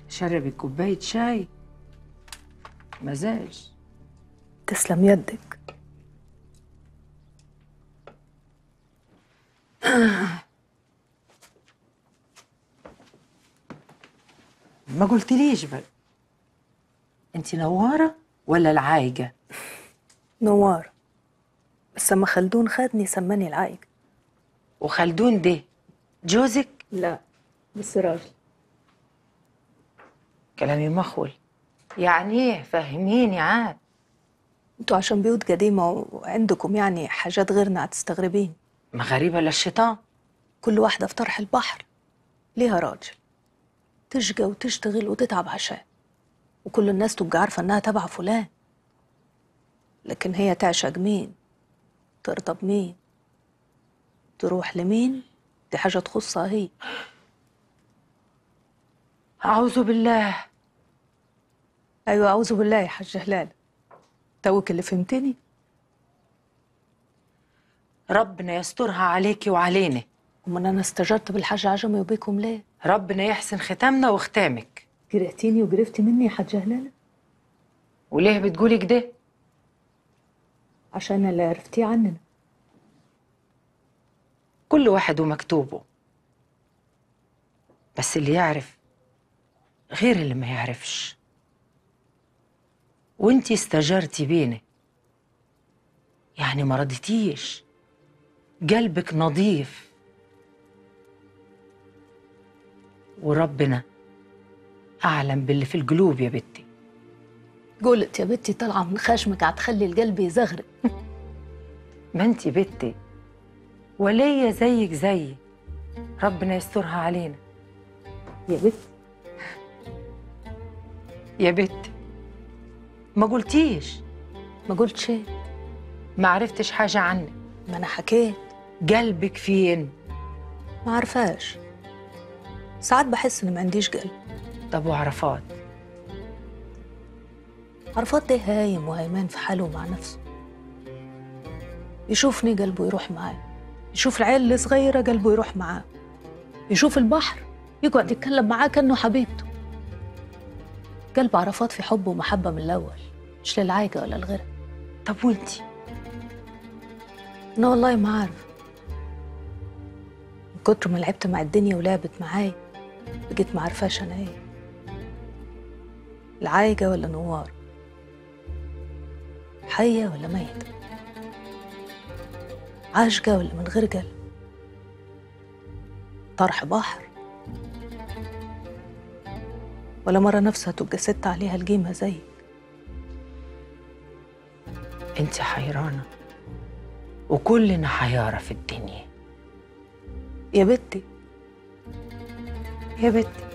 شربي كوباية شاي مزاج تسلم يدك ما قلتليش بقى انت نوارة ولا العايجة نوار بس لما خلدون خدني سماني العايق وخلدون ده جوزك لا بس راجل كلامي مخول يعني ايه فهميني عاد انتوا عشان بيوت قديمة وعندكم يعني حاجات غيرنا هتستغربين ما غريبة للشيطان كل واحدة في طرح البحر ليها راجل تشقى وتشتغل وتتعب عشان وكل الناس تبقى عارفة إنها تبع فلان لكن هي تعشق مين ترضى بمين تروح لمين دي حاجة تخصها هي أعوذ بالله أيوة أعوذ بالله يا حاج هلال توك اللي فهمتني ربنا يسترها عليكي وعلينا أمال أنا استجرت بالحاج عجمي وبيكم ليه ربنا يحسن ختامنا وختامك كرهتيني وقرفتي مني يا حاج هلال وليه بتقولي كده عشان اللي عرفتيه عننا كل واحد ومكتوبه بس اللي يعرف غير اللي ما يعرفش وانتي استجرتي بينا يعني ما رضيتيش قلبك نظيف وربنا أعلم باللي في القلوب يا بنتي قلت يا بنتي طالعة من خشمك هتخلي القلب يزغرق ما انتي بنتي وليا زيك زيي ربنا يسترها علينا يا بنتي يا بنتي ما قلتيش ما قلت شيء ما عرفتش حاجة عنك ما أنا حكيت قلبك فين ما عارفاش ساعات بحس إني ما عنديش قلب طب وعرفات عرفات ده هايم وهيمان في حاله مع نفسه يشوفني قلبه يروح معاه يشوف العيال الصغيرة قلبه يروح معاه يشوف البحر يقعد يتكلم معاه كأنه حبيبته قلب عرفات في حب ومحبة من الأول مش للعايقة ولا الغيرة طب وانتي أنا والله ما عارف من كتر ما لعبت مع الدنيا ولعبت معاي بقيت ما عارفاش أنا إيه العايقة ولا نوار حية ولا ميتة عاشقة ولا من غير قلب طرح بحر ولا مرة نفسها تبقى ست عليها القيمة زيك انت حيرانة وكلنا حيارة في الدنيا يا بنتي يا بنتي